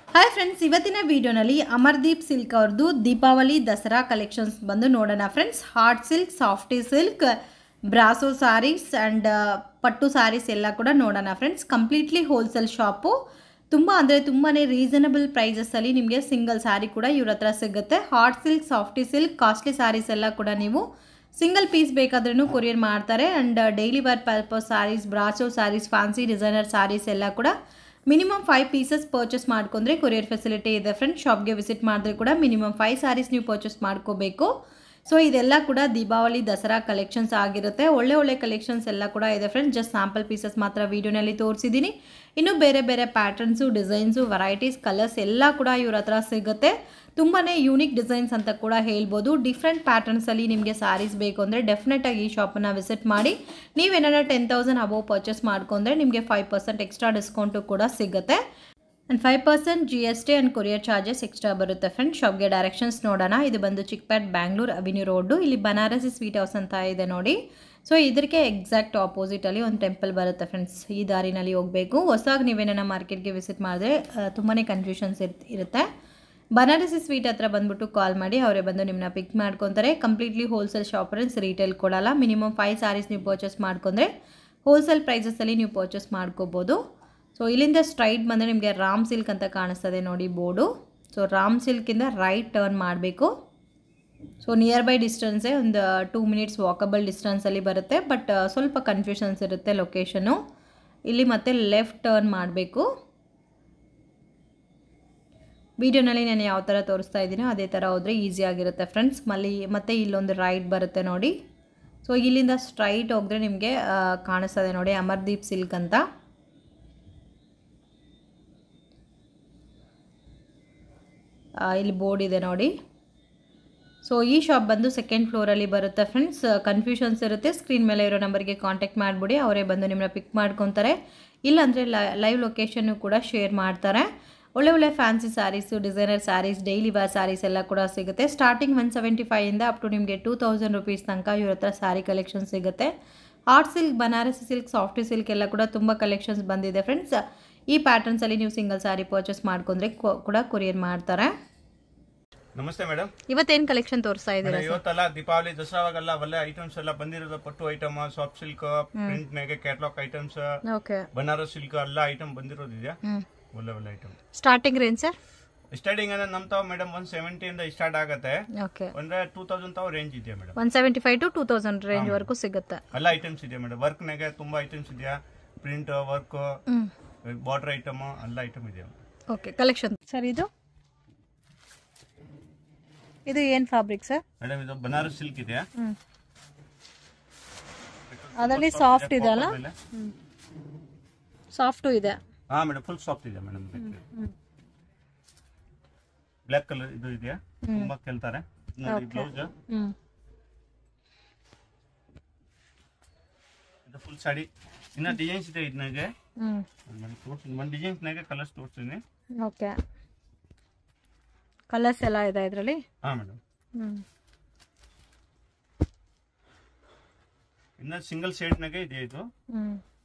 Hi friends ಇವತ್ತಿನ ವಿಡಿಯೋನಲ್ಲಿ Amardeep silk ಅವ್ರದ್ದು ದೀಪಾವಳಿ ದಸರಾ ಕಲೆಕ್ಷನ್ಸ್ ಬಂದು ನೋಡೋಣ friends art silk softy silk brasso saris and ಪಟ್ಟು ಸಾರೀಸ್ ಎಲ್ಲ ಕೂಡ ನೋಡೋಣ ಫ್ರೆಂಡ್ಸ್ ಕಂಪ್ಲೀಟ್ಲಿ ಹೋಲ್ಸೇಲ್ ಶಾಪು ತುಂಬ ಅಂದರೆ ತುಂಬಾ ರೀಸನಬಲ್ ಪ್ರೈಸಸಲ್ಲಿ ನಿಮಗೆ ಸಿಂಗಲ್ ಸ್ಯಾರಿ ಕೂಡ ಇವ್ರ ಹತ್ರ ಸಿಗುತ್ತೆ art silk softy silk costly saris ಎಲ್ಲ ಕೂಡ ನೀವು ಸಿಂಗಲ್ ಪೀಸ್ ಬೇಕಾದ್ರೂ ಕೊರಿಯರ್ ಮಾಡ್ತಾರೆ and daily wear purpose saris brasso saris fancy designer saris ಎಲ್ಲ ಕೂಡ ಮಿನಿಮಮ್ ಫೈವ್ ಪೀಸಸ್ ಪರ್ಚೇಸ್ ಮಾಡ್ಕೊಂಡ್ರೆ ಕೊರಿಯರ್ ಫೆಸಿಲಿಟಿ ಇದೆ ಫ್ರೆಂಡ್ ಶಾಪ್ಗೆ ವಿಸಿಟ್ ಮಾಡಿದ್ರೆ ಕೂಡ ಮಿನಿಮಮ್ ಫೈವ್ ಸ್ಯಾರೀಸ್ ನೀವು ಪರ್ಚೇಸ್ ಮಾಡ್ಕೋಬೇಕು ಸೊ ಇದೆಲ್ಲ ಕೂಡ ದೀಪಾವಳಿ ದಸರಾ ಕಲೆಕ್ಷನ್ಸ್ ಆಗಿರುತ್ತೆ ಒಳ್ಳೆ ಒಳ್ಳೆ ಕಲೆಕ್ಷನ್ಸ್ ಎಲ್ಲ ಕೂಡ ಇದೆ ಫ್ರೆಂಡ್ಸ್ ಜಸ್ಟ್ ಸ್ಯಾಂಪಲ್ ಪೀಸಸ್ ಮಾತ್ರ ವೀಡಿಯೋನಲ್ಲಿ ತೋರಿಸಿದ್ದೀನಿ ಇನ್ನು ಬೇರೆ ಬೇರೆ ಪ್ಯಾಟರ್ನ್ಸು ಡಿಸೈನ್ಸು ವೆರೈಟೀಸ್ ಕಲರ್ಸ್ ಎಲ್ಲ ಕೂಡ ಇವ್ರ ಹತ್ರ ಸಿಗುತ್ತೆ ತುಂಬಾ ಯೂನಿಕ್ ಡಿಸೈನ್ಸ್ ಅಂತ ಕೂಡ ಹೇಳ್ಬೋದು ಡಿಫ್ರೆಂಟ್ ಪ್ಯಾಟರ್ನ್ಸಲ್ಲಿ ನಿಮಗೆ ಸ್ಯಾರೀಸ್ ಬೇಕು ಅಂದರೆ ಡೆಫಿನೆಟಾಗಿ ಈ ಶಾಪನ್ನು ವಿಸಿಟ್ ಮಾಡಿ ನೀವೇನಾರ ಟೆನ್ ತೌಸಂಡ್ ಅಬೋವ್ ಪರ್ಚೇಸ್ ಮಾಡ್ಕೊಂಡ್ರೆ ನಿಮಗೆ ಫೈವ್ ಪರ್ಸೆಂಟ್ ಎಕ್ಸ್ಟ್ರಾ ಡಿಸ್ಕೌಂಟು ಕೂಡ ಸಿಗುತ್ತೆ and five percent G S T and courier charges extra ಬರುತ್ತೆ ಫ್ರೆಂಡ್ ಶಾಪ್ಗೆ ಡೈರೆಕ್ಷನ್ಸ್ ನೋಡೋಣ ಇದು ಬಂದು ಚಿಕ್ಪೇಟ್ ಬ್ಯಾಂಗ್ಳೂರ್ ಅವಿನ್ಯೂ ರೋಡು ಇಲ್ಲಿ ಬನಾರಸಿ ಸ್ವೀಟ್ ಹೌಸ್ ಅಂತ ಇದೆ ನೋಡಿ ಸೊ ಇದಕ್ಕೆ ಎಕ್ಸಾಕ್ಟ್ ಆಪೋಸಿಟಲ್ಲಿ ಒಂದು ಟೆಂಪಲ್ ಬರುತ್ತೆ ಫ್ರೆಂಡ್ಸ್ ಈ ದಾರಿನಲ್ಲಿ ಹೋಗಬೇಕು ಹೊಸದಾಗಿ ನೀವೇನ ಮಾರ್ಕೆಟ್ಗೆ ವಿಸಿಟ್ ಮಾಡಿದ್ರೆ ತುಂಬಾ ಕನ್ಫ್ಯೂಷನ್ಸ್ ಇರುತ್ತೆ ಬನಾರಸಿ ಸ್ವೀಟ್ ಹತ್ರ ಬಂದ್ಬಿಟ್ಟು ಕಾಲ್ ಮಾಡಿ ಅವರೇ ಬಂದು ನಿಮ್ಮನ್ನ ಪಿಕ್ ಮಾಡ್ಕೊತಾರೆ completely wholesale shop friends retail ಕೊಡಲ್ಲ ಮಿನಿಮಮ್ ಫೈವ್ ಸ್ಯಾರೀಸ್ ನೀವು ಪರ್ಚೇಸ್ ಮಾಡ್ಕೊಂಡ್ರೆ ಹೋಲ್ಸೇಲ್ ಪ್ರೈಸಸಲ್ಲಿ ನೀವು ಪರ್ಚೇಸ್ ಮಾಡ್ಕೋಬೋದು ಸೊ ಇಲ್ಲಿಂದ ಸ್ಟ್ರೈಟ್ ಬಂದರೆ ನಿಮಗೆ ರಾಮ್ ಸಿಲ್ಕ್ ಅಂತ ಕಾಣಿಸ್ತದೆ ನೋಡಿ ಬೋರ್ಡು ಸೊ ರಾಮ್ ಸಿಲ್ಕಿಂದ ರೈಟ್ ಟರ್ನ್ ಮಾಡಬೇಕು ಸೊ ನಿಯರ್ ಬೈ ಡಿಸ್ಟೆನ್ಸೇ ಒಂದು ಟೂ ಮಿನಿಟ್ಸ್ ವಾಕಬಲ್ ಡಿಸ್ಟೆನ್ಸಲ್ಲಿ ಬರುತ್ತೆ ಬಟ್ ಸ್ವಲ್ಪ ಕನ್ಫ್ಯೂಷನ್ಸ್ ಇರುತ್ತೆ ಲೊಕೇಶನು ಇಲ್ಲಿ ಮತ್ತೆ ಲೆಫ್ಟ್ ಟರ್ನ್ ಮಾಡಬೇಕು ವಿಡಿಯೋನಲ್ಲಿ ನಾನು ಯಾವ ಥರ ತೋರಿಸ್ತಾ ಇದ್ದೀನೋ ಅದೇ ಥರ ಹೋದರೆ ಈಸಿ ಆಗಿರುತ್ತೆ ಫ್ರೆಂಡ್ಸ್ ಮಲ್ಲಿ ಮತ್ತೆ ಇಲ್ಲೊಂದು ರೈಟ್ ಬರುತ್ತೆ ನೋಡಿ ಸೊ ಇಲ್ಲಿಂದ ಸ್ಟ್ರೈಟ್ ಹೋದರೆ ನಿಮಗೆ ಕಾಣಿಸ್ತದೆ ನೋಡಿ ಅಮರ್ದೀಪ್ ಸಿಲ್ಕ್ ಅಂತ ಇಲ್ಲಿ ಬೋರ್ಡ್ ಇದೆ ನೋಡಿ ಸೊ ಈ ಶಾಪ್ ಬಂದು ಸೆಕೆಂಡ್ ಫ್ಲೋರಲ್ಲಿ ಬರುತ್ತೆ ಫ್ರೆಂಡ್ಸ್ ಕನ್ಫ್ಯೂಷನ್ಸ್ ಇರುತ್ತೆ ಸ್ಕ್ರೀನ್ ಮೇಲೆ ಇರೋ ನಂಬರ್ಗೆ ಕಾಂಟ್ಯಾಕ್ಟ್ ಮಾಡಿಬಿಡಿ ಅವರೇ ಬಂದು ನಿಮ್ಮನ್ನ ಪಿಕ್ ಮಾಡ್ಕೊತಾರೆ ಇಲ್ಲಾಂದರೆ ಲೈವ್ ಲೊಕೇಶನ್ನು ಕೂಡ ಶೇರ್ ಮಾಡ್ತಾರೆ ಒಳ್ಳೆ ಒಳ್ಳೆ fancy saris designer saris daily wear saris ಎಲ್ಲ ಕೂಡ ಸಿಗುತ್ತೆ ಸ್ಟಾರ್ಟಿಂಗ್ ಒನ್ ಸೆವೆಂಟಿ ಫೈವಿಂದ ಅಪ್ ಟು ನಿಮಗೆ ಟೂ ತೌಸಂಡ್ ರುಪೀಸ್ ತನಕ ಇವ್ರ ಹತ್ರ ಸ್ಯಾರಿ ಕಲೆಕ್ಷನ್ ಸಿಗುತ್ತೆ art silk Banarasi silk softy silk ಎಲ್ಲ ಕೂಡ ತುಂಬ ಕಲೆಕ್ಷನ್ಸ್ ಬಂದಿದೆ ಫ್ರೆಂಡ್ಸ್ ಈ ಪ್ಯಾಟರ್ನ್ಸಲ್ಲಿ ನೀವು ಸಿಂಗಲ್ ಸ್ಯಾರಿ ಪರ್ಚೇಸ್ ಮಾಡ್ಕೊಂಡ್ರೆ ಕೂಡ ಕೊರಿಯರ್ ಮಾಡ್ತಾರೆ ನಮಸ್ತೆ ಮೇಡಮ್ ಇವತ್ತೇನು ಕಲೆಕ್ಷನ್ ತೋರಿಸ್ತಾ ಇದ್ದೀರಾ ಇವತ್ತೆಲ್ಲ ದೀಪಾವಳಿ ದಸರಾವಾಗೆಲ್ಲ ಒಳ್ಳೆ ಐಟಮ್ಸ್ ಎಲ್ಲ ಬಂದಿರೋದು ಪಟ್ಟು ಐಟಮ್ ಸಾಫ್ಟ್ ಸಿಲ್ಕ್ ಪ್ರಿಂಟ್ ನಾಗೆ catalogue items okay Banaras silk ಎಲ್ಲ ಐಟಮ್ ಬಂದಿರೋದಿದೆ ಒಳ್ಳೆ ಒಳ್ಳೆ item starting range sir starting ಅಂದ್ರೆ ನಮ್ ತಾವ್ ಮೇಡಮ್ ಒನ್ ಸೆವೆಂಟಿ ಇಂದ ಸ್ಟಾರ್ಟ್ ಆಗತ್ತೆ ಓಕೆ ಅಂದ್ರೆ ಟೂ ತೌಸಂಡ್ ತಾವ್ ರೇಂಜ್ ಇದೆ madam one seventy five to two thousand range ವರೆಗೂ ಸಿಗುತ್ತೆ ಎಲ್ಲ ಐಟಮ್ಸ್ ಇದೆ ಮೇಡಮ್ ವರ್ಕ್ ನಾಗೆ ತುಂಬಾ ಐಟಮ್ಸ್ ಇದೆಯಾ ಪ್ರಿಂಟ್ ವರ್ಕ್ ಬಾರ್ಡರ್ ಐಟಮ್ ಎಲ್ಲ ಐಟಮ್ ಇದೆ ಓಕೆ ಕಲೆಕ್ಷನ್ ಸರ್ ಇದು ಇದು ಏನು ಫ್ಯಾಬ್ರಿಕ್ ಸರ್ ಮೇಡಮ್ ಇದು ಬನಾರಸ್ ಸಿಲ್ಕ್ ಇದೆ ಅದರಲ್ಲಿ ಸಾಫ್ಟ್ ಇದೆ ಅಲ್ಲ ಆಮೇಲೆ ಸಾಫ್ಟು ಇದೆ ಹಾ ಮೇಡಮ್ ಫುಲ್ ಸಾಫ್ಟ್ ಇದೆ ಮೇಡಮ್ ಬ್ಲ್ಯಾಕ್ ಕಲರ್ ಇದು ಇದೆಯಾ ತುಂಬಾ ಕೇಳ್ತಾರೆ ನೋಡಿ ಬ್ಲೌಸ್ ಹ್ಞೂ ಇದು ಫುಲ್ ಸಾಡಿ ಇನ್ನ ಡಿಸೈನ್ಸ್ ಇದೆ ಇದನ್ನಾಗೆ ಹ್ಞೂ ತೋರಿಸ್ತೀನಿ ಒಂದು ಡಿಸೈನ್ಸ್ನಾಗೆ ಕಲರ್ಸ್ ತೋರಿಸ್ತೀನಿ ಓಕೆ ಕಲರ್ಸ್ ಎಲ್ಲ ಇದೆ ಇದರಲ್ಲಿ ಹಾ ಮೇಡಮ್ ಹ್ಞೂ ಇನ್ನ ಸಿಂಗಲ್ ಶೇಡ್ನಾಗೆ ಇದೆ ಇದು ಹ್ಞೂ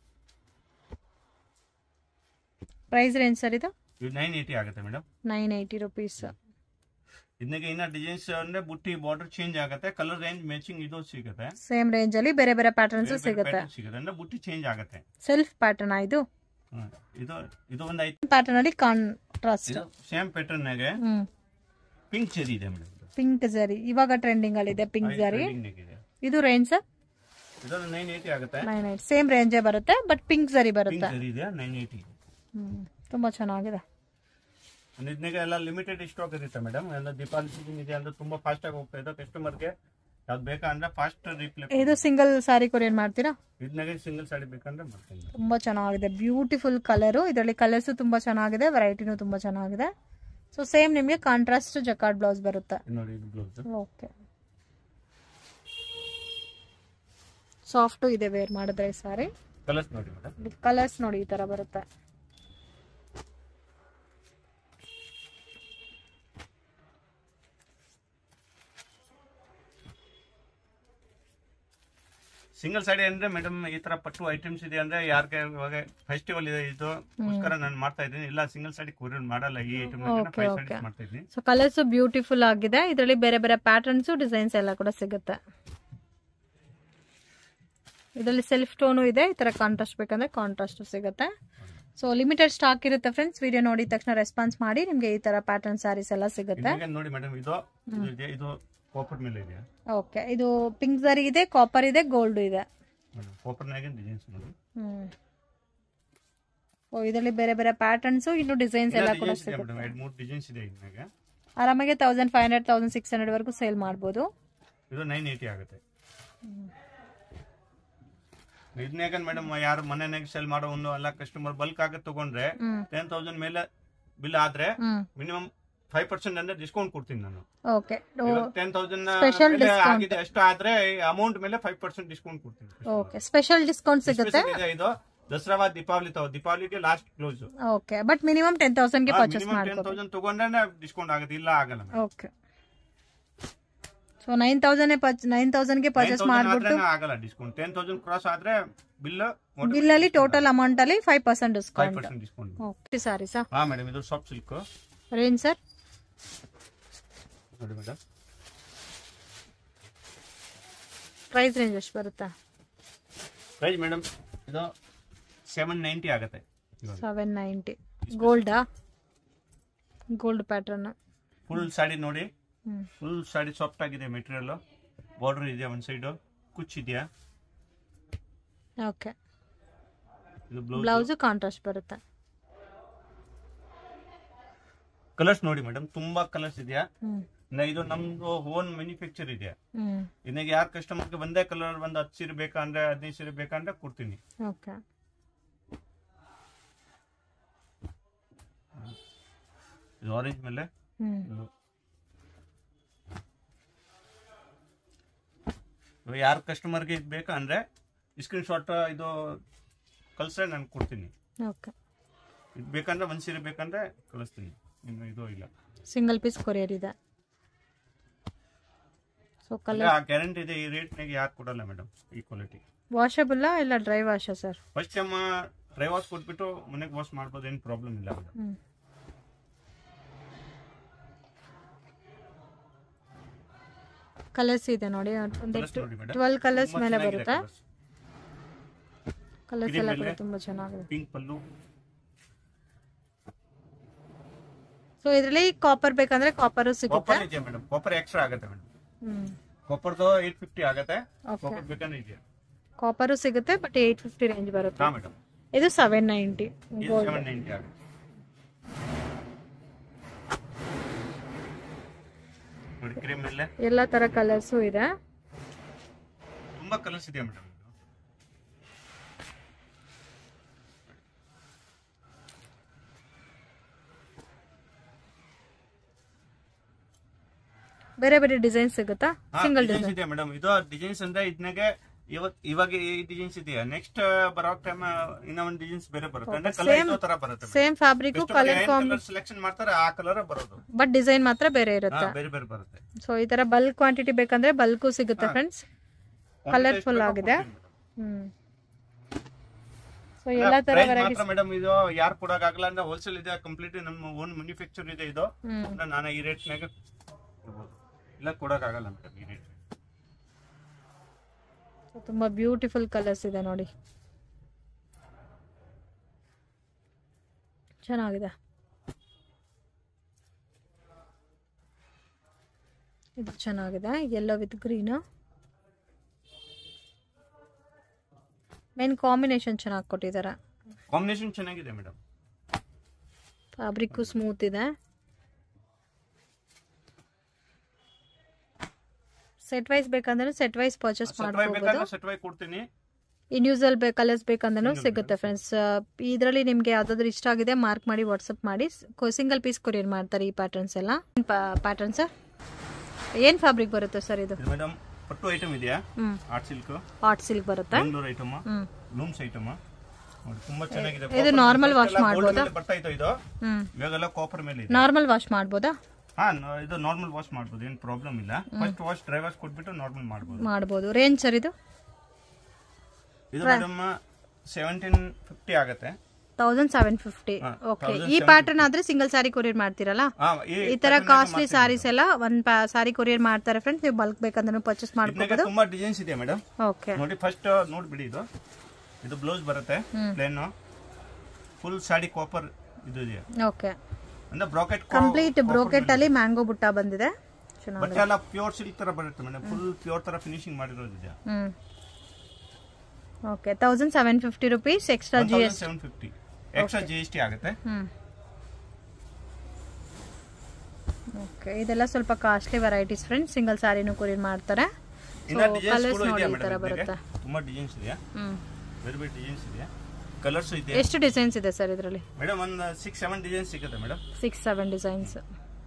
ಪ್ರೈಸ್ ರೇಂಜ್ ಸರ್ ಇದು ಇದು ನೈನ್ ಏಯ್ಟಿ ಆಗುತ್ತೆ ಮೇಡಮ್ ನೈನ್ ಏಯ್ಟಿ ರುಪೀಸ್ ಇದನ್ನಾಗೆ ಇನ್ನ ಡಿಸೈನ್ಸ್ ಅಂದ್ರೆ ಬುಟ್ಟಿ ಬಾರ್ಡರ್ ಚೇಂಜ್ ಆಗುತ್ತೆ ಕಲರ್ ರೇಂಜ್ ಮ್ಯಾಚಿಂಗ್ ಇದು ಸಿಗುತ್ತೆ ಸೇಮ್ ರೇಂಜಲ್ಲಿ ಬೇರೆ ಬೇರೆ ಪ್ಯಾಟರ್ನ್ಸ್ ಬೇರೆ ಬೇರೆ ಸಿಗುತ್ತೆ pattern ಸಿಗುತ್ತೆ ಅಂದ್ರೆ ಬುಟ್ಟಿ ಚೇಂಜ್ ಆಗುತ್ತೆ ಸೆಲ್ಫ್ ಪ್ಯಾಟರ್ನ್ ಇದು ಹ್ಮ್. ಇದು ಇದು ಒಂದು ಐತೆ ಪ್ಯಾಟರ್ನ್ ಅಲ್ಲಿ ಕಾಂಟ್ರಾಸ್ಟ್ ಇದು ಸೇಮ್ ಪ್ಯಾಟರ್ನ್ ನಾಗೆ ಹ್ಮ್ ಪಿಂಕ್ ಚೆರಿ ಇದೆ ಮೇಡಮ್ ಪಿಂಕ್ ಜರಿ ಇವಾಗ ಟ್ರೆಂಡಿಂಗ್ ಅಲ್ಲಿ ಇದೆ ಪಿಂಕ್ ಜರಿ ಇದೆ ಇದು ರೇಂಜ್ ಸರ್ ಇದು ನೈನ್ ಏಯ್ಟಿ ಆಗುತ್ತೆ ನೈನ್ ಏಟ್ ಸೇಮ್ ರೇಂಜೇ ಬರುತ್ತೆ ಬಟ್ ಪಿಂಕ್ ಜರಿ ಪಿಂಕ್ ಬರುತ್ತೆ ಚೆರಿ ಇದೆ ನೈನ್ ಏಯ್ಟಿ ಹ್ಮ್ ತುಂಬಾ ಚೆನ್ನಾಗಿದೆ ಇದನ್ನಾಗೆ ಎಲ್ಲ ಲಿಮಿಟೆಡ್ ಸ್ಟಾಕ್ ಇರುತ್ತೆ ಮೇಡಮ್ ಎಲ್ಲ ದೀಪಾವಳಿ ಸೀಸನ್ ಇದೆ ಅಂದ್ರೆ ತುಂಬಾ ಫಾಸ್ಟ್ ಆಗಿ ಹೋಗ್ತಾ ಇದೆ ಕಸ್ಟಮರ್ಗೆ ಯಾವ್ದು ಬೇಕಾ ಅಂದ್ರೆ ಫಾಸ್ಟ್ ರಿಪ್ಲೈ ಇದು ಸಿಂಗಲ್ ಸಾರಿ ಕೊರಿಯರ್ ಮಾಡ್ತೀರಾ ಇದನ್ನಾಗೆ ಸಿಂಗಲ್ ಸಾಡಿ ಬೇಕಂದ್ರೆ ಮಾಡ್ತೀನಿ ತುಂಬಾ ಚೆನ್ನಾಗಿದೆ ಬ್ಯೂಟಿಫುಲ್ ಕಲರು ಇದರಲ್ಲಿ ಕಲರ್ಸ್ ತುಂಬಾ ಚೆನ್ನಾಗಿದೆ ವೆರೈಟಿನೂ ತುಂಬಾ ಚೆನ್ನಾಗಿದೆ ಸೊ ಸೇಮ್ ನಿಮಗೆ ಕಾಂಟ್ರಾಸ್ಟ್ ಜಕಾರ್ಡ್ ಬ್ಲೌಸ್ ಬರುತ್ತೆ ಇದು ನೋಡಿ ಇದು ಬ್ಲೌಸ್ ಓಕೆ ಸಾಫ್ಟು ಇದೆ ವೇರ್ ಮಾಡಿದ್ರೆ ಸಾರಿ ಕಲರ್ಸ್ ನೋಡಿ ಮೇಡಮ್ ಕಲರ್ಸ್ ನೋಡಿ ಈ ತರ ಬರುತ್ತೆ ಸಿಂಗಲ್ ಸಾಡಿ ಅಂದ್ರೆ ಮೇಡಮ್ ಈ ತರ ಪಟ್ಟು ಐಟಮ್ಸ್ ಇದೆ ಅಂದ್ರೆ ಯಾರಿಗೆ ಇವಾಗ ಫೆಸ್ಟಿವಲ್ ಇದೆ ಇದು ಗೋಸ್ಕರ ನಾನು ಮಾಡ್ತಾ ಇದ್ದೀನಿ ಇಲ್ಲ ಸಿಂಗಲ್ ಸಾಡಿ ಕೊರಿಯರ್ ಮಾಡಲ್ಲ ಈ item Okay, five okay. Saris ಮಾಡ್ತಾ ಇದ್ದೀನಿ ಸೊ ಕಲರ್ಸ್ ಬ್ಯೂಟಿಫುಲ್ ಆಗಿದೆ ಇದರಲ್ಲಿ ಬೇರೆ ಬೇರೆ ಪ್ಯಾಟರ್ನ್ಸ್ ಡಿಸೈನ್ಸ್ ಎಲ್ಲ ಕೂಡ ಸಿಗುತ್ತೆ ಇದರಲ್ಲಿ ಸೆಲ್ಫ್ ಟೋನು ಇದೆ ಈ ತರ ಕಾಂಟ್ರಾಸ್ಟ್ ಬೇಕಂದ್ರೆ ಕಾಂಟ್ರಾಸ್ಟ್ ಸಿಗುತ್ತೆ ಸೊ ಲಿಮಿಟೆಡ್ ಸ್ಟಾಕ್ ಇರುತ್ತೆ ಫ್ರೆಂಡ್ಸ್ ವಿಡಿಯೋ ನೋಡಿದ ತಕ್ಷಣ ರೆಸ್ಪಾನ್ಸ್ ಮಾಡಿ ನಿಮ್ಗೆ ಈ ತರ ಪ್ಯಾಟರ್ನ್ ಸ್ಯಾರೀಸ್ ಎಲ್ಲ ಸಿಗುತ್ತೆ ಇವಾಗ ನೋಡಿ ಮೇಡಮ್ ಇದು ಇದು ಇದೆ ಇದು ಕಾಪರ್ ಮೇಲೆ ಇದೆ ಓಕೆ ಇದು ಪಿಂಕ್ ಸರಿ ಇದೆ ಕಾಪರ್ ಇದೆ ಗೋಲ್ಡ್ ಇದೆ ಕಾಪರ್ನಾಗೆ ಡಿಸೈನ್ಸ್ ನೋಡಿ ಹ್ಮ್ ಓ ಇದರಲ್ಲಿ ಬೇರೆ ಬೇರೆ ಪ್ಯಾಟರ್ನ್ಸ್ ಇನ್ನು ಡಿಸೈನ್ಸ್ ಎಲ್ಲ ಕೂಡ ಡಿಸೈನ್ಸ್ ಇದೆ ಸಿಗುತ್ತೆ ಮೇಡಮ್ ಎರಡು ಮೂರು ಡಿಸೈನ್ಸ್ ಇದೆ ಇದ್ನಾಗೆ ಆರಾಮಾಗಿ thousand five hundred thousand six hundred ವರೆಗೂ ಸೇಲ್ ಮಾಡ್ಬೋದು ಇದು ನೈನ್ ಏಯ್ಟಿ ಆಗುತ್ತೆ ಇದನ್ಯಾಗ ಮೇಡಮ್ ಯಾರು ಮನೆಯಾಗ ಸೆಲ್ ಮಾಡೋ ಒಂದು ಎಲ್ಲ ಕಸ್ಟಮರ್ ಬಲ್ಕ್ ಆಗಿ ತಗೊಂಡ್ರೆ ಹ್ಮ್ ಟೆನ್ ತೌಸಂಡ್ ಮೇಲೆ ಬಿಲ್ ಆದ್ರೆ ಹ್ಮ್ ಮಿನಿಮಮ್ ಫೈವ್ ಪರ್ಸೆಂಟ್ ಅಂದ್ರೆ ಡಿಸ್ಕೌಂಟ್ ಕೊಡ್ತೀನಿ ನಾನು okay ten thousand Special discount. ಆಗಿದೆ ಅಷ್ಟು ಆದ್ರೆ ಅಮೌಂಟ್ ಮೇಲೆ ಫೈವ್ ಪರ್ಸೆಂಟ್ ಡಿಸ್ಕೌಂಟ್ ಕೊಡ್ತೀನಿ ಓಕೆ ಸ್ಪೆಷಲ್ ಡಿಸ್ಕೌಂಟ್ ಸಿಗುತ್ತೆ Special ಇದೆ ಇದು ದಸರಾ ದೀಪಾವಳಿ ತಗೋ ದೀಪಾವಳಿಗೆ last close okay but minimum ten ತೌಸಂಡ್ಗೆ ಪರ್ಚೇಸ್ ಮಿನಿಮಮ್ ಟೆನ್ ಮಾಡ್ಬೋದು ತೌಸಂಡ್ ತಗೊಂಡ್ರೆ ಡಿಸ್ಕೌಂಟ್ ಆಗುತ್ತೆ ಇಲ್ಲ ಆಗಲ್ಲ okay so nine thousand nine ತೌಸಂಡ್ಗೆ ಪರ್ಚೇಸ್ ಮಾಡ್ಬಿಟ್ಟು ಆಗಲ್ಲ ಡಿಸ್ಕೌಂಟ್ ಟೆನ್ ತೌಸಂಡ್ ಕ್ರಾಸ್ ಆದ್ರೆ ಬಿಲ್ ಬಿಲ್ ಅಲ್ಲಿ ಟೋಟಲ್ ಅಮೌಂಟ್ ಅಲ್ಲಿ five percent five discount percent discount okay sorry sir ಹಾ ಮೇಡಮ್ ಇದು ಸಾಫ್ಟ್ ಸಿಲ್ಕ್ ರೇಂಜ್ ಸರ್ ನೋಡಿ ಮೇಡಮ್ ಪ್ರೈಸ್ ರೇಂಜ್ ಎಷ್ಟು ಬರುತ್ತಾ ಪ್ರೈಸ್ ಮೇಡಮ್ ಇದು ಸೆವೆನ್ ನೈಂಟಿ ಆಗುತ್ತೆ ಇವಾಗ ಸೆವೆನ್ ನೈಂಟಿ ಗೋಲ್ಡಾ ಗೋಲ್ಡ್ ಪ್ಯಾಟರ್ನ್ ಫುಲ್ ಸಾಡಿ ನೋಡಿ ಹ್ಮ್ ಫುಲ್ ಸಾಡಿ ಸಾಫ್ಟ್ ಆಗಿದೆ ಮೆಟೀರಿಯಲ್ ಬಾರ್ಡರ್ ಇದೆ ಒಂದ್ ಸೈಡ್ ಕುಚ್ ಇದೆಯಾ ಓಕೆ ಇದು ಬ್ಲೌಸ್ ಬ್ಲೌಸ್ ಕಾಂಟ್ರಾಸ್ಟ್ ಬರುತ್ತೆ ಕಲರ್ಸ್ ನೋಡಿ ಮೇಡಮ್ ತುಂಬಾ ಕಲರ್ಸ್ ಇದೆಯಾ ಹ್ಮ್ ನ- ಇದು ನಮ್ದು ಓನ್ ಮ್ಯಾನುಫ್ಯಾಕ್ಚರ್ ಇದೆ ಹ್ಮ್ ಇನ್ನೀಗ ಯಾರ ಕಸ್ಟಮರ್ಗೆ ಒಂದೇ ಕಲರ್ ಒಂದು ಹತ್ತು ಸೀರೆ ಬೇಕಂದ್ರೆ ಹದಿನೈದು ಸೀರೆ ಬೇಕಂದ್ರೆ ಕೊಡ್ತೀನಿ ಓಕೆ ಇದು ಆರೆಂಜ್ ಮೇಲೆ ಹ್ಮ್ ಇದು ಇವಾಗ ಯಾರ ಕಸ್ಟಮರ್ಗೆ ಇದು ಬೇಕಂದ್ರೆ ಸ್ಕ್ರೀನ್ ಶಾಟ್ ಇದು ಕಳ್ಸ್ರೆ ನಾನು ಕೊಡ್ತೀನಿ ಓಕೆ ಇದು ಬೇಕಂದ್ರೆ ಒಂದು ಸೀರೆ ಬೇಕಂದ್ರೆ ಕಳಿಸ್ತೀನಿ ಇನ್ನು ಇದು ಇಲ್ಲ ಸಿಂಗಲ್ ಪೀಸ್ ಕೊರಿಯರ್ ಇದೆ ಸೊ ಕಲರ್ ಆ ಗ್ಯಾರಂಟಿ ಇದೆ ಈ ರೇಟ್ನಾಗ ಯಾರು ಕೊಡಲ್ಲ ಮೇಡಮ್ ಈ ಕ್ವಾಲಿಟಿ ವಾಷಬಲ್ಲ ಇಲ್ಲ ಡ್ರೈ ವಾಶ sir first time dry wash ಕೊಟ್ಬಿಟ್ಟು ಮನೆಗೆ ವಾಶ್ ಮಾಡ್ಬೋದು ಏನು ಪ್ರಾಬ್ಲಮ್ ಇಲ್ಲ ಮೇಡಮ್ ಹ್ಮ್ ಕಲರ್ಸ್ ಇದೆ ನೋಡಿ ಕಲರ್ಸ್ ಒಂದೆಷ್ಟು ನೋಡಿ ಮೇಡಮ್ ಟ್ವೆಲ್ ಕಲರ್ಸ್ ಮೇಲೆ ಬರುತ್ತೆ ಕಲರ್ಸ್ ಇದ್ರ ಎಲ್ಲ ಮೇಲೆ? ಕೂಡ ತುಂಬಾ ಚೆನ್ನಾಗಿದೆ ಪಿಂಕ್ ಪಲ್ಲು ಸೊ ಇದರಲ್ಲಿ ಕಾಪರ್ ಬೇಕಂದ್ರೆ ಕಾಪರ್ ಸಿಗುತ್ತೆ ಕಾಪರ್ ಇದೆ ಮೇಡಮ್ ಕಾಪರ್ ಎಕ್ಸ್ಟ್ರಾ ಆಗುತ್ತೆ ಮೇಡಮ್ ಹ್ಮ್ ಕಾಪರ್ದು ಏಟ್ ಫಿಫ್ಟಿ ಆಗುತ್ತೆ ಓಕೆ ಕಾಪರ್ ಬೇಕಂದ್ರೆ ಇದೆಯಾ ಕಾಪರು ಸಿಗುತ್ತೆ ಬಟ್ ಏಟ್ ಫಿಫ್ಟಿ ರೇಂಜ್ ಬರುತ್ತೆ ಹಾ ಮೇಡಮ್ ಇದು ಸೆವೆನ್ ನೈಂಟಿ ಇದು ಗೋಲ್ಡ್ ಸೆವೆನ್ ನೈಂಟಿ ಆಗುತ್ತೆ ನೋಡಿ ಕ್ರೀಮ್ ಮೇಲೆ ಎಲ್ಲ ತರ ಕಲರ್ಸು ಇದೆ ತುಂಬಾ ಕಲರ್ಸ್ ಇದೆ ಮೇಡಮ್ ಬೇರೆ ಬೇರೆ ಡಿಸೈನ್ ಸಿಗುತ್ತಾ ಸಿಂಗಲ್ ಡಿಸೈನ್ಸ್ ಡಿಸೈನ್ ಇದೆ ಮೇಡಮ್ ಇದು ಡಿಸೈನ್ಸ್ ಅಂದ್ರೆ ಇದನ್ನಾಗೆ ಇವತ್ ಇವಾಗ ಈ ಡಿಸೈನ್ಸ್ ಇದೆಯಾ ನೆಕ್ಸ್ಟ್ ಬರೋ ಟೈಮ್ ಇನ್ನ ಒಂದು ಡಿಸೈನ್ಸ್ ಬೇರೆ ಬರುತ್ತೆ ಅಂದ್ರೆ ಕಲರ್ Same- ಇದೋ ತರ ಬರುತ್ತೆ same fabric colour combi colour selection ಮಾಡ್ತಾರೆ ಆ ಕಲರ್ ಬರೋದು ಬಟ್ ಡಿಸೈನ್ ಮಾತ್ರ ಬೇರೆ ಹಾ, ಇರುತ್ತೆ ಬೇರೆ ಬೇರೆ ಬರುತ್ತೆ ಸೊ ಈ ತರ ಬಲ್ಕ್ ಕ್ವಾಂಟಿಟಿ ಬೇಕಂದ್ರೆ ಬಲ್ಕು ಸಿಗುತ್ತೆ ಫ್ರೆಂಡ್ಸ್ ಕಲರ್ಫುಲ್ ಆಗಿದೆ ಹ್ಮ್ ಸೊ ಎಲ್ಲ ತರ ಪ್ರೈಸ್ ವೆರೈಟೀಸ್ ಮಾತ್ರ ಮೇಡಮ್ ಇದು ಯಾರು ಕೊಡಕ್ಕಾಗಲ್ಲ ಅಂದ್ರೆ ಹೋಲ್ಸೇಲ್ ಇದೆ ಕಂಪ್ಲೀಟ್ ನಮ್ಮ ಓನ್ ಮ್ಯಾನುಫ್ಯಾಕ್ಚರ್ ಇದೆ ಇದು ಹ್ಮ್ ಅಂದ್ರೆ ನಾನು ಈ ರೇಟ್ನಾಗ ಇಲ್ಲ ಕೊಡಕ್ಕಾಗಲ್ಲ ಮೇಡಮ್ ಈ ರೇಟ್ So, ತುಂಬಾ ಬ್ಯೂಟಿಫುಲ್ ಕಲರ್ಸ್ ಇದೆ ನೋಡಿ ಚೆನ್ನಾಗಿದೆ ಇದು ಚೆನ್ನಾಗಿದೆ yellow with green main combination ಚೆನ್ನಾಗಿ ಕೊಟ್ಟಿದ್ದಾರೆ ಕಾಂಬಿನೇಷನ್ ಚೆನ್ನಾಗಿದೆ ಮೇಡಮ್ ಫ್ಯಾಬ್ರಿಕ್ಕು ಸ್ಮೂತ್ ಇದೆ ಸೆಟ್ ವೈಸ್ ಬೇಕಂದ್ರೆ ಸೆಟ್ ವೈಸ್ ಪರ್ಚೇಸ್ ಸಟ್ವೈ ಮಾಡ್ಕೋಬಹುದು ಬೇಕಾದ್ರೆ ಸಟ್ವೈ ಕೊಡ್ತೀನಿ ಇಂಡಿವಿಜುವಲ್ ಬೇ ಕಲರ್ಸ್ ಬೇಕಂದ್ರೂ Single ಸಿಗುತ್ತೆ ಫ್ರೆಂಡ್ಸ್ ಇದರಲ್ಲಿ ನಿಮಗೆ ಯಾವ್ದಾದ್ರು ಇಷ್ಟ ಆಗಿದೆ ಮಾರ್ಕ್ ಮಾಡಿ ವಾಟ್ಸಪ್ ಮಾಡಿ ಸಿಂಗಲ್ ಪೀಸ್ ಕೊರಿಯರ್ ಮಾಡ್ತಾರೆ ಈ ಪ್ಯಾಟರ್ನ್ಸ್ ಎಲ್ಲ ಪ್ಯಾಟರ್ನ್ಸ್ ಏನ್ ಫ್ಯಾಬ್ರಿಕ್ ಬರುತ್ತೆ ಸರ್ ಇದು ಇದು ಮೇಡಮ್ ಪಟ್ಟು ಐಟಮ್ ಇದೆಯಾ hmm art silk art silk ಬರುತ್ತೆ Bengaluru item hmm looms item ನೋಡಿ ತುಂಬಾ ಚೆನ್ನಾಗಿದೆ ಇದು Copper normal ಮೇಲೆ wash ಎಲ್ಲ gold ಮಾಡ್ಬೋದಾ? ಮೇಲೆ ಬರ್ತಾ ಇತ್ತು ಇದು ಹ್ಮ್ ಇವಾಗೆಲ್ಲ ಕಾಪರ್ ಮೇಲೆ ಇದೆ ನಾರ್ಮಲ್ ವಾಶ್ ಮಾಡ್ಬೋದಾ ಹಾ ನ- ಇದು ನಾರ್ಮಲ್ ವಾಶ್ ಮಾಡ್ಬೋದು ಏನು ಪ್ರಾಬ್ಲಮ್ ಇಲ್ಲ ಫಸ್ಟ್ ವಾಶ್ ಡ್ರೈ ವಾಶ್ ಕೊಟ್ಬಿಟ್ಟು ನಾರ್ಮಲ್ ಮಾಡ್ಬೋದು ಮಾಡ್ಬೋದು ರೇಂಜ್ ಸರ್ ಇದು ಇದು ಮೇಡಮ್ ಸೆವೆಂಟೀನ್ ಫಿಫ್ಟಿ ಆಗುತ್ತೆ ತೌಸಂಡ್ ಸೆವೆನ್ ಫಿಫ್ಟಿ ಹಾ, ಓಕೆ ಈ ಪ್ಯಾಟರ್ನ್ ಆದ್ರೆ ಸಿಂಗಲ್ ಸಾರಿ ಕೊರಿಯರ್ ಮಾಡ್ತೀರಲ್ಲ ಹಾ, ಈ ತರ ಕಾಸ್ಟ್ಲಿ ಸಾರೀಸ್ ಎಲ್ಲ ಒಂದ್ ಸಾರಿ ಕೊರಿಯರ್ ಮಾಡ್ತಾರೆ ಫ್ರೆಂಡ್ಸ್ ನೀವು ಬಲ್ಕ್ ಬೇಕಂದ್ರೆ ಪರ್ಚೇಸ್ ಇದಕ್ಕೆ ಮಾಡ್ಕೋಬಹುದು ತುಂಬಾ ಡಿಸೈನ್ಸ್ ಇದೆ ಮೇಡಮ್ ಓಕೆ ನೋಡಿ ಫಸ್ಟ್ ನೋಡ್ಬಿಡಿ ಇದು ಇದು ಬ್ಲೌಸ್ ಬರುತ್ತೆ ಪ್ಲೇನ್ ಫುಲ್ ಸಾಡಿ ಕಾಪರ್ ಇದು ಇದೆ ಓಕೆ ಅಂದ್ರೆ ಬ್ರಾಕೆಟ್ ಕಂಪ್ಲೀಟ್ ಬ್ರೋಕೆಟ್ ಅಲ್ಲಿ ಮ್ಯಾಂಗೋ ಬುಟ್ಟ ಬಂದಿದೆ ಚೆನ್ನಾಗಿ ಬಟ್ಟೆ ಎಲ್ಲ ಪ್ಯೂರ್ ಸಿಲ್ಕ್ ತರ ಬರುತ್ತೆ ಮೇಡಮ್ ಫುಲ್ ಪ್ಯೂರ್ ತರ ಫಿನಿಶಿಂಗ್ ಮಾಡಿರೋದಿದೆ hmm okay thousand seven fifty rupees extra G S seven fifty extra G S T ಆಗುತ್ತೆ ಹ್ಮ್ ಓಕೆ ಇದೆಲ್ಲ ಸ್ವಲ್ಪ ಕಾಸ್ಟ್ಲಿ ವೆರೈಟೀಸ್ ಫ್ರೆಂಡ್ಸ್ ಸಿಂಗಲ್ ಸಾರಿನೂ ಕೊರಿಯರ್ ಮಾಡ್ತಾರೆ ಇನ್ನ ಡಿಸೈನ್ಸ್ ಕಲರ್ಸ್ ಕೂಡ ನೋಡಿ ಇದೆ ಈ ತರ ಮೇಡಮ್ ಬರುತ್ತೆ ತುಂಬಾ ಡಿಸೈನ್ಸ್ ಇದೆ ಹ್ಮ್ ಬೇರೆ ಬೇರೆ ಡಿಸೈನ್ಸ್ ಇದೆ ಕಲರ್ಸ್ ಇದೆ ಎಷ್ಟು ಡಿಸೈನ್ಸ್ ಇದೆ ಸರ್ ಇದರಲ್ಲಿ ಮೇಡಮ್ ಒಂದು ಸಿಕ್ಸ್ ಸೆವೆನ್ ಡಿಸೈನ್ಸ್ ಸಿಗುತ್ತೆ madam six seven designs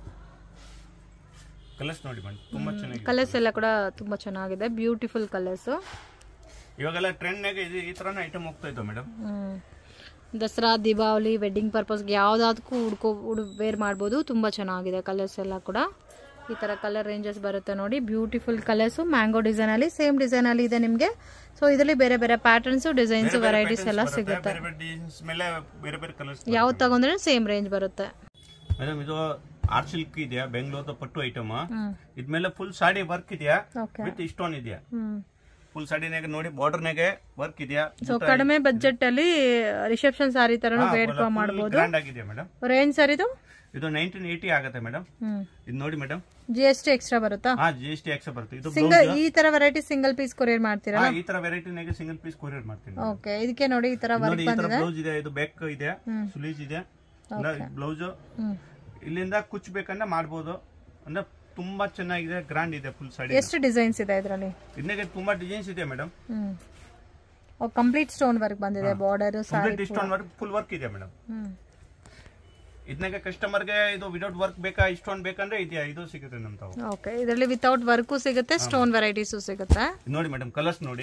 colours ನೋಡಿ ಮೇಡಮ್ ತುಂಬಾ ಚೆನ್ನಾಗಿದೆ ಕಲರ್ಸ್ ಎಲ್ಲ ಕೂಡ ತುಂಬಾ ಚೆನ್ನಾಗಿದೆ ಬ್ಯೂಟಿಫುಲ್ ಕಲರ್ಸ್ ಇವಾಗೆಲ್ಲ ಟ್ರೆಂಡ್ ನಾಗ ಇದು ಈ ತರನ ಐಟಮ್ ಹೋಗ್ತಾ ಇದ್ದಾವೆ ಮೇಡಮ್ ದಸರಾ ದೀಪಾವಳಿ ವೆಡ್ಡಿಂಗ್ ಪರ್ಪಸ್ಗೆ ಯಾವುದಾದಕ್ಕೂ ಹುಡ್ಕೋ ಹುಡ್ ವೇರ್ ಮಾಡ್ಬೋದು ತುಂಬ ಚೆನ್ನಾಗಿದೆ ಕಲರ್ಸ್ ಎಲ್ಲ ಕೂಡ ಈ ಥರ ಕಲರ್ ರೇಂಜಸ್ ಬರುತ್ತೆ ನೋಡಿ ಬ್ಯೂಟಿಫುಲ್ ಕಲರ್ಸು ಮ್ಯಾಂಗೋ ಡಿಸೈನಲ್ಲಿ ಸೇಮ್ ಡಿಸೈನಲ್ಲಿ ಇದೆ ನಿಮಗೆ ಸೊ ಇದರಲ್ಲಿ ಬೇರೆ ಬೇರೆ ಪ್ಯಾಟರ್ನ್ಸು ಡಿಸೈನ್ಸ್ ವೆರೈಟೀಸ್ ಎಲ್ಲ ಸಿಗುತ್ತೆ ಬೇರೆ ಬೇರೆ ಡಿಸೈನ್ಸ್ ಮೇಲೆ ಬೇರೆ ಬೇರೆ ಕಲರ್ಸ್ ಯಾವ್ದು ತಗೊಂಡ್ರೆ ಸೇಮ್ ರೇಂಜ್ ಬರುತ್ತೆ ಮೇಡಮ್ ಇದು ಆರ್ಟ್ ಸಿಲ್ಕ್ ಇದೆಯಾ ಬೆಂಗಳೂರು ಪಟ್ಟು ಐಟಮ್ ಹ್ಮ್ ಇದ್ಮೇಲೆ ಫುಲ್ ಸಾಡಿ ವರ್ಕ್ ಇದೆಯಾ ಓಕೆ ವಿತ್ ಇಷ್ಟೊಂದು ಇದೆಯಾ ಹ್ಮ್ ಫುಲ್ ಸಾಡಿನಾಗ ನೋಡಿ ಬಾರ್ಡರ್ನಾಗೆ ವರ್ಕ್ ಇದೆಯಾ ಸೊ ಕಡಿಮೆ ಬಜೆಟ್ ಅಲ್ಲಿ ರಿಸೆಪ್ಷನ್ ಸಾರಿ ತರನು ವೇರ್ ಮಾಡ್ಬೋದು ಗ್ರ್ಯಾಂಡ್ ಆಗಿದೆ ಮೇಡಮ್ ರೇಂಜ್ ಸರ್ ಇದು ಇದು ನೈನ್ಟೀನ್ ಏಯ್ಟಿ ಆಗುತ್ತೆ ಮೇಡಮ್ ಹ್ಮ್ ಇದು ನೋಡಿ madam G S T extra ಬರುತ್ತಾ ಹಾ ಜಿ ಎಸ್ ಟಿ ಎಕ್ಸ್ ಬರುತ್ತೆ ಇದು ಸಿಂಗಲ್ ಈ ತರ ವೆರೈಟಿ ಸಿಂಗಲ್ ಪೀಸ್ ಕೊರಿಯರ್ ಮಾಡ್ತೀರಾ ಹಾ, ಈ ತರ ವೆರೈಟಿನಾಗೆ ಸಿಂಗಲ್ ಪೀಸ್ ಕೊರಿಯರ್ ಮಾಡ್ತೀನಿ ಓಕೆ ಇದಕ್ಕೆ ನೋಡಿ ಈ ತರ ವರ್ಕ್ ನೋಡಿ ಈ ತರ ಬ್ಲೌಸ್ ಇದೆ ಇದು ಬ್ಯಾಕ್ ಇದೆ ಹ್ಮ್. ಸುಲೀಜ್ ಇದೆ ಬ್ಲೌಸ್ ಹ್ಮ್ ಇಲ್ಲಿಂದ ಕುಚ್ಚಬೇಕಂದ್ರೆ ಮಾಡ್ಬೋದು ಅಂದ್ರೆ ತುಂಬಾ ಚೆನ್ನಾಗಿದೆ ಗ್ರಾಂಡ್ ಇದೆ ಫುಲ್ ಸಾಡಿ ಎಷ್ಟು ಡಿಸೈನ್ಸ್ ಇದೆ ಇದರಲ್ಲಿ ಇದನ್ನಾಗೆ ತುಂಬಾ ಡಿಸೈನ್ಸ್ ಇದೆ madam hmm complete stone work ಬಂದಿದೆ ಬಾರ್ಡರ್ ಸಾರಿ ಕಂಪ್ಲೀಟ್ ಇಷ್ಟೊಂದು ವರ್ಕ್ ಫುಲ್ ವರ್ಕ್ ಇದೆ ಮೇಡಮ್ ಹ್ಮ್ ಇದನ್ನಾಗೆ ಕಸ್ಟಮರ್ಗೆ ಇದು ವಿದೌಟ್ ವರ್ಕ್ ಬೇಕಾ ಇಷ್ಟೊಂದು ಬೇಕಂದ್ರೆ ಇದೆಯಾ ಇದು ಸಿಗುತ್ತೆ ನಮ್ ತಾವು ಓಕೆ ಇದರಲ್ಲಿ ವಿತೌಟ್ ವರ್ಕು ಸಿಗುತ್ತೆ ಸ್ಟೋನ್ ವೆರೈಟೀಸು ಸಿಗುತ್ತೆ ಇದು ನೋಡಿ ಮೇಡಮ್ ಕಲರ್ಸ್ ನೋಡಿ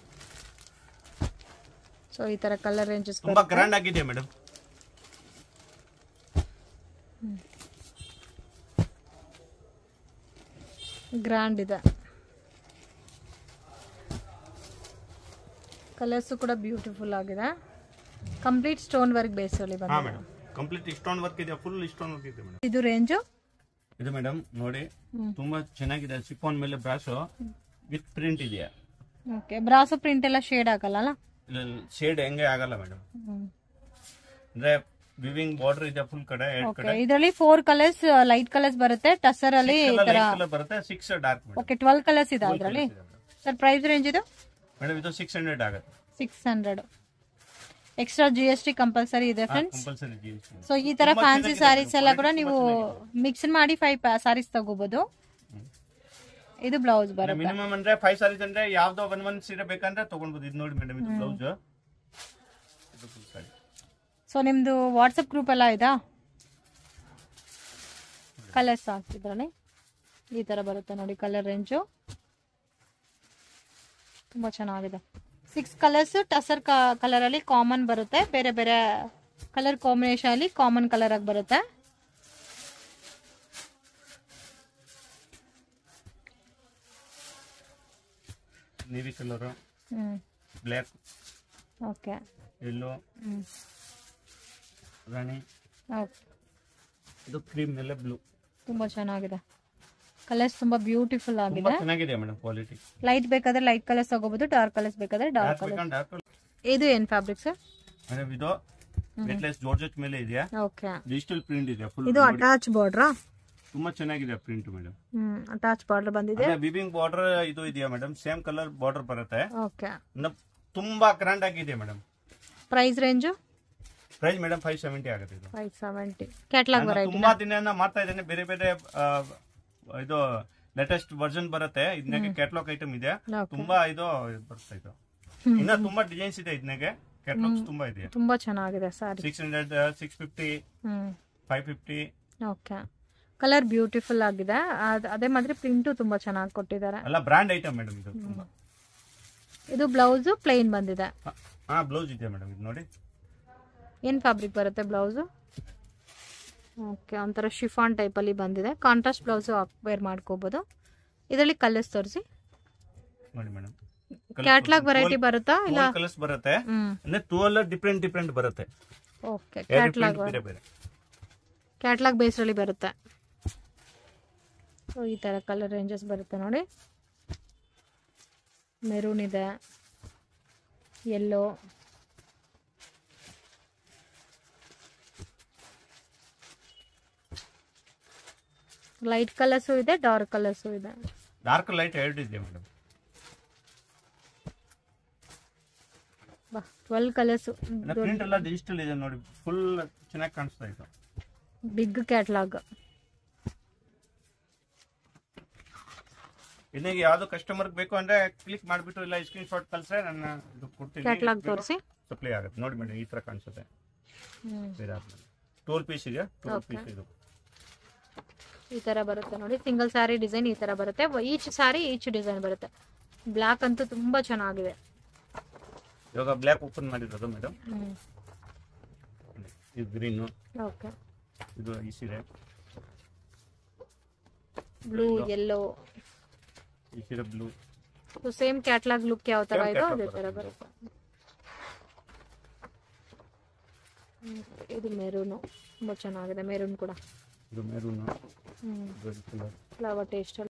ಸೊ ಈ ತರ ಕಲರ್ ರೇಂಜಸ್ ತುಂಬಾ ಗ್ರ್ಯಾಂಡ್ ಆಗಿದೆ ಮೇಡಮ್ ಗ್ರ್ಯಾಂಡ್ ಇದೆ ಕಲರ್ಸ್ ಕೂಡ ಬ್ಯೂಟಿಫುಲ್ ಆಗಿದೆ ಕಂಪ್ಲೀಟ್ ಸ್ಟೋನ್ ವರ್ಕ್ ಬೇಸಲ್ಲಿ ಹಾ ಬಂದಿದೆ ಮೇಡಮ್ ಕಂಪ್ಲೀಟ್ ಇಷ್ಟೊಂದು ವರ್ಕ್ ಇದೆ ಫುಲ್ ಇಷ್ಟೊಂದು ವರ್ಕ್ ಇದೆ ಮೇಡಮ್ ಇದು ರೇಂಜು ಇದು ಮೇಡಮ್ ನೋಡಿ ಹ್ಮ್. ತುಂಬಾ ಚೆನ್ನಾಗಿದೆ ಸಿಫಾನ್ ಮೇಲೆ ಬ್ರಾಸು ವಿತ್ ಪ್ರಿಂಟ್ ಇದೆಯಾ ಓಕೆ ಬ್ರಾಸೋ ಪ್ರಿಂಟ್ ಎಲ್ಲ ಶೇಡ್ ಆಗಲ್ಲ ಶೇಡ್ ಹೆಂಗೆ ಆಗಲ್ಲ ಮೇಡಮ್ ಅಂದ್ರೆ ವಿವಿಂಗ್ ಬಾರ್ಡರ್ ಇದೆ ಫುಲ್ ಕಡೆ ಎರಡ್ ಓಕೆ ಕಡೆ ಇದರಲ್ಲಿ ಫೋರ್ ಕಲರ್ಸ್ ಲೈಟ್ ಕಲರ್ಸ್ ಬರುತ್ತೆ ಟಸರ್ ಅಲ್ಲಿ ಈ ತರ ಕಲರ್ ಬರುತ್ತೆ six dark madam okay twelve colours ಇದೆ ಅದರಲ್ಲಿ ಸರ್ ಪ್ರೈಸ್ ರೇಂಜ್ ಇದು ಮೇಡಮ್ ಇದು ಸಿಕ್ಸ್ ಹಂಡ್ರೆಡ್ ಆಗುತ್ತೆ six hundred extra G S T compulsory ಇದೆ friends compulsory G S so ಈ ತರ ಫ್ಯಾನ್ಸಿ ಸ್ಯಾರೀಸ್ ಎಲ್ಲ ಕೂಡ ನೀವು ಮಿಕ್ಸ್ ಮಾಡಿ ಫೈವ್ ಸ್ಯಾರೀಸ್ ತಗೋಬಹುದು ಇದು ಬ್ಲೌಸ್ ಬರುತ್ತೆ ಮಿನಿಮಮ್ ಅಂದ್ರೆ ಫೈವ್ ಸಾರೀಸ್ ಅಂದ್ರೆ ಯಾವ್ದೋ ಒನ್ ಒನ್ ಸೀರೆ ಬೇಕಂದ್ರೆ ತಗೊಂಡ್ಬೋದು ಇದು ನೋಡಿ ಮೇಡಮ್ ಇದು ಬ್ಲೌಸ್ ಇದು full saree. ಸೊ ನಿಮ್ದು ವಾಟ್ಸಪ್ ಗ್ರೂಪ್ ಎಲ್ಲ ಇದಾ ಕಲರ್ಸ್ ಹಾಕ್ತಿದ್ರಲ್ಲಿ ಈ ತರ ಬರುತ್ತೆ ನೋಡಿ ಕಲರ್ ರೇಂಜು ತುಂಬಾ ಚೆನ್ನಾಗಿದೆ ಸಿಕ್ಸ್ ಕಲರ್ಸ್ ಟಸರ್ ಕಲರ್ ಅಲ್ಲಿ ಕಾಮನ್ ಬರುತ್ತೆ ಬೇರೆ ಬೇರೆ ಕಲರ್ ಕಾಂಬಿನೇಷನ್ ಅಲ್ಲಿ ಕಾಮನ್ ಕಲರ್ ಆಗಿ ಬರುತ್ತೆ ನೀಲಿ colour hmm black okay yellow hmm ರಾಣಿ ಓಕೆ ಇದು ಕ್ರೀಮ್ ಮೇಲೆ ಬ್ಲೂ ತುಂಬಾ ಚೆನ್ನಾಗಿದೆ ಕಲರ್ಸ್ ತುಂಬಾ ಬ್ಯೂಟಿಫುಲ್ ತುಂಬಾ ಆಗಿದೆ ಚೆನ್ನಾಗಿದೆ ಮೇಡಮ್ ಕ್ವಾಲಿಟಿ ಲೈಟ್ ಬೇಕಾದ್ರೆ ಲೈಟ್ ಕಲರ್ಸ್ ತಗೋಬಹುದು ಡಾರ್ಕ್ ಕಲರ್ಸ್ ಬೇಕಾದ್ರೆ ಡಾರ್ಕ್ ಡಾರ್ಕ್ ಕಲರ್ ಬೇಕಂದ್ರೆ ಡಾರ್ಕ್ ಇದು ಏನ್ ಫ್ಯಾಬ್ರಿಕ್ ಸರ್ ಮೇಡಮ್ ಇದು ನೆಕ್ಲೆಸ್ ಜಾರ್ಜೆಟ್ ಮೇಲೆ ಇದೆಯಾ ಓಕೆ ಡಿಜಿಟಲ್ ಪ್ರಿಂಟ್ ಇದೆ ಫುಲ್ ಇದು ಅಟ್ಯಾಚ್ ಬಾರ್ಡ್ರಾ ತುಂಬಾ ಚೆನ್ನಾಗಿದೆ print madam hmm attach border ಬಂದಿದೆ ಅದೇ ವಿವಿಂಗ್ ಬಾರ್ಡರ್ ಇದು ಇದೆಯಾ ಮೇಡಮ್ ಸೇಮ್ ಕಲರ್ ಬಾರ್ಡರ್ ಬರುತ್ತೆ ಓಕೆ ನ- ತುಂಬಾ ಗ್ರ್ಯಾಂಡ್ ಆಗಿದೆ madam price range price madam five seventy ಆಗುತ್ತೆ ಇದು ಫೈವ್ ಸೆವೆಂಟಿ ಕ್ಯಾಟ್ಲಾಗ್ ನಾನು ವೆರೈಟಿ ತುಂಬಾ ದಿನ ಮಾಡ್ತಾ ಇದ್ದೇನೆ ಬೇರೆ ಬೇರೆ ಆ, ಇದು ಲೇಟೆಸ್ಟ್ ವರ್ಷನ್ ಬರುತ್ತೆ ಇದನ್ನಾಗೆ ಕ್ಯಾಟ್ಲಾಗ್ ಐಟಮ್ ಇದೆ Okay. ತುಂಬಾ ಇದು ಬರ್ತಾ ಇದು ಇನ್ನ ತುಂಬಾ ಡಿಸೈನ್ಸ್ ಇದೆ ಇದನ್ನಾಗೆ ಕ್ಯಾಟ್ಲಾಗ್ಸ್ ತುಂಬಾ ಇದೆ ತುಂಬಾ ಚೆನ್ನಾಗಿದೆ sari six hundred six fifty hmm five fifty okay colour beautiful ಆಗಿದೆ ಅದ್- ಅದೇ ಮಾತ್ರ ಪ್ರಿಂಟು ತುಂಬಾ ಚೆನ್ನಾಗಿ ಕೊಟ್ಟಿದ್ದಾರೆ ಎಲ್ಲ ಬ್ರಾಂಡ್ ಐಟಮ್ ಮೇಡಮ್ ಇದು ತುಂಬಾ ಇದು ಬ್ಲೌಸು ಪ್ಲೈನ್ ಬಂದಿದೆ ಹ- ಹಾ ಬ್ಲೌಸ್ ಇದೆ ಮೇಡಮ್ ಇದು ನೋಡಿ ಏನು ಫ್ಯಾಬ್ರಿಕ್ ಬರುತ್ತೆ ಬ್ಲೌಸು ಓಕೆ ಒಂಥರ ಶಿಫಾನ್ ಟೈಪಲ್ಲಿ ಬಂದಿದೆ ಕಾಂಟ್ರಾಸ್ಟ್ ಬ್ಲೌಸು ವೇರ್ ಮಾಡ್ಕೋಬೋದು ಇದರಲ್ಲಿ ಕಲರ್ಸ್ ತೋರಿಸಿ ನೋಡಿ ಮೇಡಮ್ ಕ್ಯಾಟ್ಲಾಗ್ ವೆರೈಟಿ ಬರುತ್ತಾ ಇಲ್ಲ ಕಲರ್ಸ್ ಬರುತ್ತೆ ಹ್ಮ್ ಅಂದ್ರೆ ಟೂಲ್ ಡಿಫ್ರೆಂಟ್ ಡಿಫ್ರೆಂಟ್ ಬರುತ್ತೆ ಓಕೆ ಎರಡು ಕ್ಯಾಟ್ಲಾಗ್ print ಬೇರೆ ಬೇರೆ ಕ್ಯಾಟ್ಲಾಗ್ ಬೇಸ್ರಲ್ಲಿ ಬರುತ್ತೆ ಸೊ ಈ ಥರ ಕಲರ್ ರೇಂಜಸ್ ಬರುತ್ತೆ ನೋಡಿ ಮೆರೂನ್ ಇದೆ ಯೆಲ್ಲೋ ಲೈಟ್ ಕಲರ್ಸು ಇದೆ ಡಾರ್ಕ್ ಕಲರ್ಸು ಇದೆ ಡಾರ್ಕ್ ಲೈಟ್ ಎರಡು ಇದೆ ಮೇಡಮ್ ಬಾ ಟ್ವೆಲ್ ಕಲರ್ಸು ಪ್ರಿಂಟ್ ಎಲ್ಲ ಡಿಜಿಟಲ್ ಇದೆ ನೋಡಿ ಫುಲ್ ಚೆನ್ನಾಗಿ ಕಾಣಿಸ್ತಾ ಇತ್ತು ಬಿಗ್ ಕ್ಯಾಟ್ಲಾಗ್ ಇನ್ನೀಗ ಯಾವ್ದು ಕಸ್ಟಮರ್ ಬೇಕು ಅಂದ್ರೆ ಕ್ಲಿಕ್ ಮಾಡ್ಬಿಟ್ಟು ಇಲ್ಲ ಸ್ಕ್ರೀನ್ ಶಾಟ್ ಕಳ್ಸ್ರೆ ನನ್ನ ಇದು ಕೊಡ್ತೀನಿ ಕ್ಯಾಟ್ಲಾಗ್ ತೋರಿಸಿ ಸಪ್ಲೈ ಆಗುತ್ತೆ ನೋಡಿ ಮೇಡಮ್ ಈ ತರ ಕಾಣಿಸುತ್ತೆ ಹ್ಞೂ ಬೇರೆ ಆದ್ಮೇಲೆ ಟೋಲ್ ಪೀಸ್ ಇದೆ ಟೋಲ್ Okay. ಪೀಸ್ ಇದು ಈ ಥರ ಬರುತ್ತೆ ನೋಡಿ ಸಿಂಗಲ್ ಸ್ಯಾರಿ ಡಿಸೈನ್ ಈ ಥರ ಬರುತ್ತೆ ಈಚ್ ಸ್ಯಾರಿ ಈಚ್ ಡಿಸೈನ್ ಬರುತ್ತೆ ಬ್ಲ್ಯಾಕ್ ಅಂತೂ ತುಂಬ ಚೆನ್ನಾಗಿದೆ ಇವಾಗ ಬ್ಲ್ಯಾಕ್ ಓಪನ್ ಮಾಡಿರೋದು ಮೇಡಮ್ ಹ್ಞೂ ಇದು ಗ್ರೀನು ಓಕೆ ಇದು ಈ ಸೀರೆ ಬ್ಲೂ ಯೆಲ್ಲೋ ಈ ಸೀರೆ ಬ್ಲೂ ಸೇಮ್ ಕ್ಯಾಟ್ಲಾಗ್ ಲುಕ್ ಯಾವ ಥರ Same ಇದೋ catalog ಅದೇ ಥರ ಬರುತ್ತೆ. ಬರುತ್ತೆ ಹ್ಮ್. ಇದು ಮೆರೂನು ತುಂಬ ಚೆನ್ನಾಗಿದೆ ಮೆರೂನ್ ಕೂಡ ಇದು ಮೆರೂನು ಹ್ಞೂ ಕಲರ್ ಫ್ಲವರ್ ಟೇಸ್ಟ್